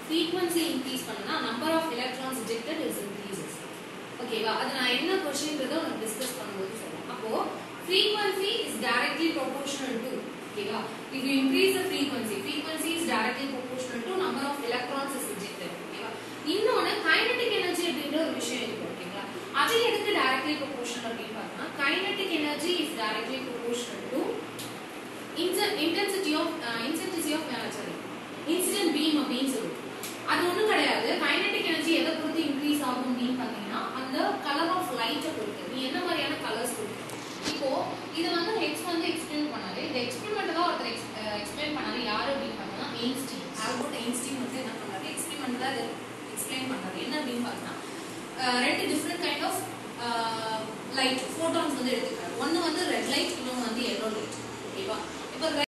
frequency increase பண்ணா number of electrons ejected is increases ஓகேவா அது நான் என்ன கொஸ்டின்றதை உனக்கு டிஸ்கஸ் பண்ணும்போது சொல்றேன் அப்போ frequency is directly proportional to ஓகேவா if you increase the frequency frequency is directly proportional to number of electrons is ejected ஓகேவா இன்னொன்னு kinetic energy அப்படின்ற ஒரு விஷயம் இருக்கு ஓகேங்களா அது எதுக்கு directly proportional அப்படின்னு பார்த்தா kinetic energy is directly proportional to inter- intensity of uh, intensity of uh, sorry incident beam அப்படின்னு சொல்லுவோம் அது ஒண்ணும் கிடையாது கைனடிக் எனர்ஜி எதை பொறுத்து இன்க்ரீஸ் ஆகும் அப்படின்னு பார்த்தீங்கன்னா அந்த கலர் ஆஃப் லைட்டை பொறுத்து நீ என்ன மாதிரியான கலர்ஸ் கொடுக்க இப்போ இதை வந்து எக்ஸ் வந்து எக்ஸ்பிளைன் பண்ணாரு இந்த எக்ஸ்பெரிமெண்ட் தான் ஒருத்தர் எக்ஸ்பிளைன் பண்ணாரு யாரு அப்படின்னு பார்த்தோம்னா எயின்ஸ்டீன் ஆல்பர்ட் எயின்ஸ்டீன் வந்து என்ன பண்ணாரு எக்ஸ்பெரிமெண்ட் தான் எக்ஸ்பிளைன் பண்ணாரு என்ன அப்படின்னு பார்த்தீங்கன்னா அஹ், ரெண்டு different kind of light photons வந்து எடுத்துக்கிறாரு ஒன்று வந்து ரெட் லைட் இன்னொன்று வந்து எல்லோ லைட் ஓகேவா இப்போ